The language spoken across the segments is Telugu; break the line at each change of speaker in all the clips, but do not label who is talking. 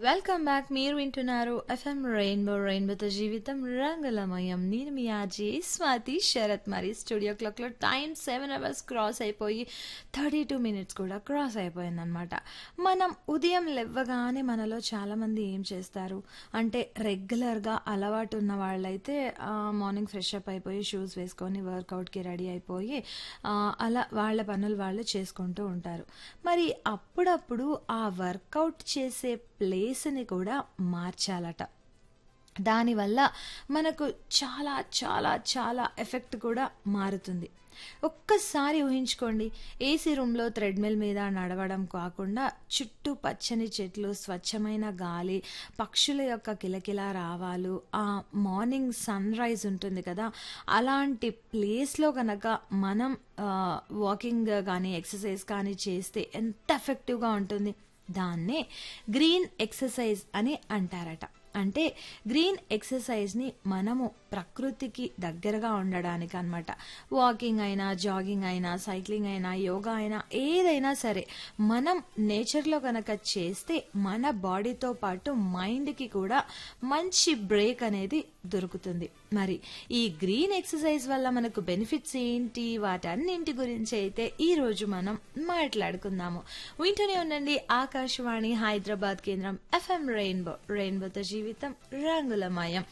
వెల్కమ్ బ్యాక్ మీరు వింటున్నారు ఎఫ్ఎం రెయిన్బో రెయిన్బోతో జీవితం రంగులమయం నేను మీ ఆజీ స్వాతి శరత్ మరి స్టూడియో క్లాక్లో టైం సెవెన్ అవర్స్ క్రాస్ అయిపోయి థర్టీ టూ మినిట్స్ కూడా క్రాస్ అయిపోయిందనమాట మనం ఉదయం లేవగానే మనలో చాలామంది ఏం చేస్తారు అంటే రెగ్యులర్గా అలవాటు ఉన్న వాళ్ళైతే మార్నింగ్ ఫ్రెష్ అప్ అయిపోయి షూస్ వేసుకొని వర్కౌట్కి రెడీ అయిపోయి ఆ, అలా వాళ్ళ పనులు వాళ్ళు చేసుకుంటూ ఉంటారు మరి అప్పుడప్పుడు ఆ వర్కౌట్ చేసే ప్లేస్ని కూడా మార్చాలట దానివల్ల మనకు చాలా చాలా చాలా ఎఫెక్ట్ కూడా మారుతుంది ఒక్కసారి ఊహించుకోండి ఏసీ రూమ్లో థ్రెడ్మిల్ మీద నడవడం కాకుండా చుట్టూ పచ్చని చెట్లు స్వచ్ఛమైన గాలి పక్షుల యొక్క కిలకిల రావాలు ఆ మార్నింగ్ సన్ రైజ్ ఉంటుంది కదా అలాంటి ప్లేస్లో కనుక మనం వాకింగ్ కానీ ఎక్సర్సైజ్ కానీ చేస్తే ఎంత ఎఫెక్టివ్గా ఉంటుంది దాన్నే గ్రీన్ ఎక్సర్సైజ్ అని అంటారట అంటే గ్రీన్ ఎక్సర్సైజ్ని మనము ప్రకృతికి దగ్గరగా ఉండడానికి అనమాట వాకింగ్ అయినా జాగింగ్ అయినా సైక్లింగ్ అయినా యోగా అయినా ఏదైనా సరే మనం నేచర్లో కనుక చేస్తే మన బాడీతో పాటు మైండ్కి కూడా మంచి బ్రేక్ అనేది దొరుకుతుంది మరి ఈ గ్రీన్ ఎక్సర్సైజ్ వల్ల మనకు బెనిఫిట్స్ ఏంటి వాటన్నింటి గురించి అయితే ఈ రోజు మనం మాట్లాడుకుందాము వింటూనే ఉండండి ఆకాశవాణి హైదరాబాద్ కేంద్రం ఎఫ్ఎం రెయిన్బో రెయిన్బోతో జీవితం రంగులమయం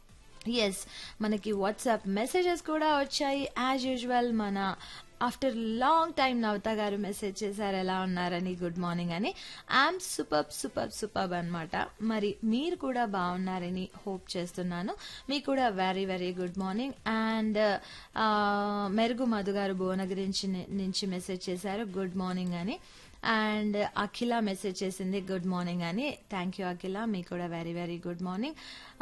ఎస్ మనకి వాట్సాప్ మెసేజెస్ కూడా వచ్చాయి యాజ్ యూజువల్ మన after long time Navatha garu message చేశారు ఎలా ఉన్నారని గుడ్ మార్నింగ్ అని ఐఎమ్ సూపర్ సూపర్ సూపర్ అనమాట మరి మీరు కూడా బాగున్నారని హోప్ చేస్తున్నాను మీకు కూడా very very good morning and Merugu Madhu garu Bhuvanagiri నుంచి నుంచి మెసేజ్ చేశారు గుడ్ మార్నింగ్ అని అండ్ అఖిల మెసేజ్ చేసింది గుడ్ మార్నింగ్ అని థ్యాంక్ యూ అఖిల మీకు కూడా very very good morning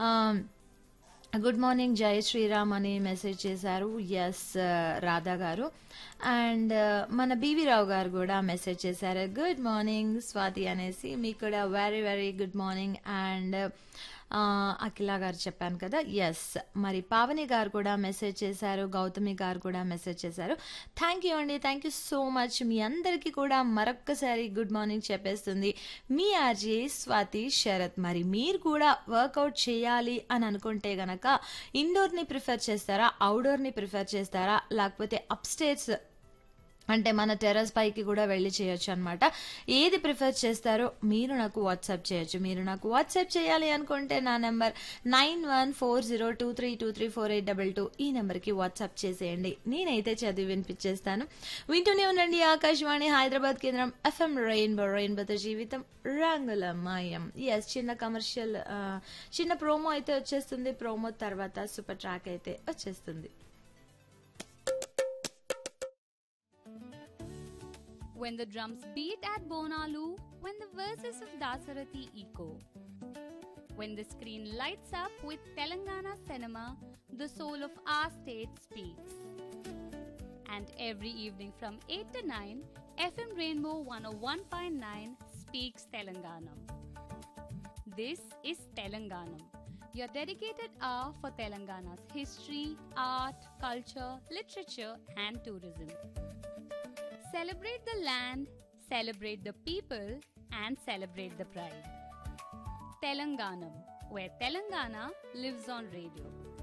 good morning Jai Shriram అని మెసేజ్ చేశారు ఎస్ రాధా గారు అండ్ మన బీవీ రావు గారు కూడా మెసేజ్ చేశారు గుడ్ మార్నింగ్ స్వాతి అనేసి మీకు కూడా very very good morning and Akhila garu చెప్పాను కదా ఎస్ మరి పావని గారు కూడా మెసేజ్ చేశారు గౌతమి గారు కూడా మెసేజ్ చేశారు థ్యాంక్ యూ అండి థ్యాంక్ యూ సో మచ్ మీ అందరికీ కూడా మరొక్కసారి గుడ్ మార్నింగ్ చెప్పేస్తుంది మీ ఆర్జే స్వాతి శరత్ మరి మీరు కూడా వర్కౌట్ చేయాలి అని అనుకుంటే గనక ఇండోర్ని ప్రిఫర్ చేస్తారా అవుడోర్ని ప్రిఫర్ చేస్తారా లేకపోతే అప్స్టేర్స్ అంటే మన టెర్రస్ పైకి కూడా వెళ్ళి చేయొచ్చు అనమాట ఏది ప్రిఫర్ చేస్తారో మీరు నాకు వాట్సాప్ చేయొచ్చు మీరు నాకు వాట్సాప్ చేయాలి అనుకుంటే నా number nine one four zero two three two three four eight double two ఈ నెంబర్కి వాట్సాప్ చేసేయండి నేనైతే చదివి వినిపించేస్తాను వింటూనే ఉండండి ఆకాశవాణి హైదరాబాద్ కేంద్రం ఎఫ్ఎం రెయిన్బో రెయిన్బోతో జీవితం రంగుల మాయం ఎస్ చిన్న కమర్షియల్ చిన్న ప్రోమో అయితే వచ్చేస్తుంది ప్రోమో తర్వాత సూపర్ ట్రాక్ అయితే వచ్చేస్తుంది
When the drums beat at Bonalu, when the verses of Dasarathi echo, when the screen lights up with Telangana cinema, the soul of our state speaks. And every evening from 8 to 9, FM Rainbow 101.9 speaks Telanganam. This is Telanganam, your dedicated hour for Telangana's history, art, culture, literature, and tourism. Celebrate the land, celebrate the people, and celebrate the pride. Telanganam, where Telangana lives on radio.